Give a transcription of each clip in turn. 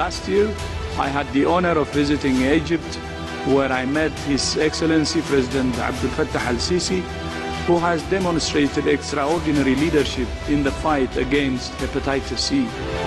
Last year, I had the honor of visiting Egypt, where I met His Excellency President Abdel Fattah al-Sisi, who has demonstrated extraordinary leadership in the fight against hepatitis C.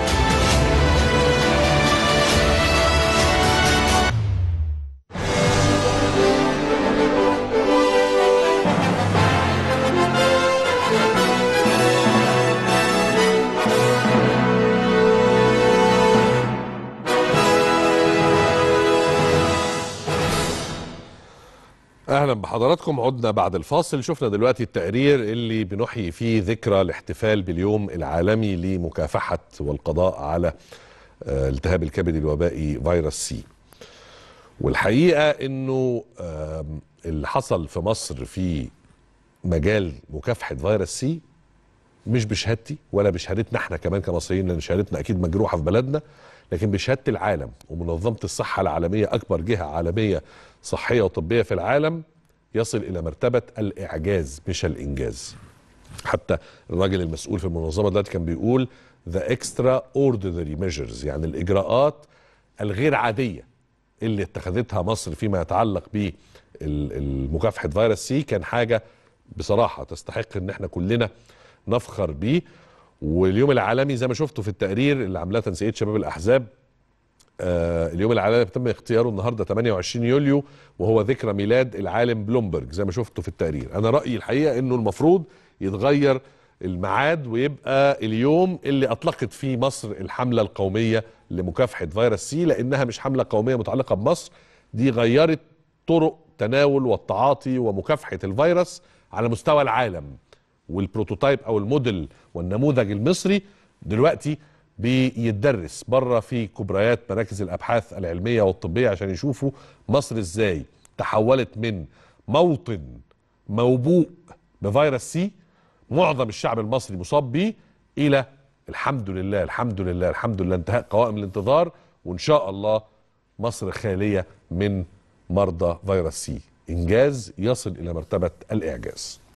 اهلا بحضراتكم عدنا بعد الفاصل شفنا دلوقتي التقرير اللي بنحيي فيه ذكرى الاحتفال باليوم العالمي لمكافحه والقضاء على آه، التهاب الكبد الوبائي فيروس سي والحقيقه انه آم، اللي حصل في مصر في مجال مكافحه فيروس سي مش بشهادتي ولا بشهادتنا احنا كمان كمصريين لان شهادتنا اكيد مجروحه في بلدنا لكن بشهاده العالم ومنظمه الصحه العالميه اكبر جهه عالميه صحيه وطبيه في العالم يصل الى مرتبه الاعجاز مش الانجاز. حتى الراجل المسؤول في المنظمه دلوقتي كان بيقول ذا اكسترا اوردينري ميجرز يعني الاجراءات الغير عاديه اللي اتخذتها مصر فيما يتعلق بمكافحه فيروس سي كان حاجه بصراحه تستحق ان احنا كلنا نفخر بيه واليوم العالمي زي ما شفتوا في التقرير اللي عاملاه تنسيقيه شباب الاحزاب آه اليوم العالمي تم اختياره النهارده 28 يوليو وهو ذكرى ميلاد العالم بلومبرج زي ما شفتوا في التقرير انا رايي الحقيقه انه المفروض يتغير الميعاد ويبقى اليوم اللي اطلقت فيه مصر الحمله القوميه لمكافحه فيروس سي لانها مش حمله قوميه متعلقه بمصر دي غيرت طرق تناول والتعاطي ومكافحه الفيروس على مستوى العالم والبروتوتايب او الموديل والنموذج المصري دلوقتي بيتدرس بره في كبريات مراكز الابحاث العلميه والطبيه عشان يشوفوا مصر ازاي تحولت من موطن موبوء بفيروس سي معظم الشعب المصري مصاب بيه الى الحمد لله الحمد لله الحمد لله انتهاء قوائم الانتظار وان شاء الله مصر خاليه من مرضى فيروس سي انجاز يصل الى مرتبه الاعجاز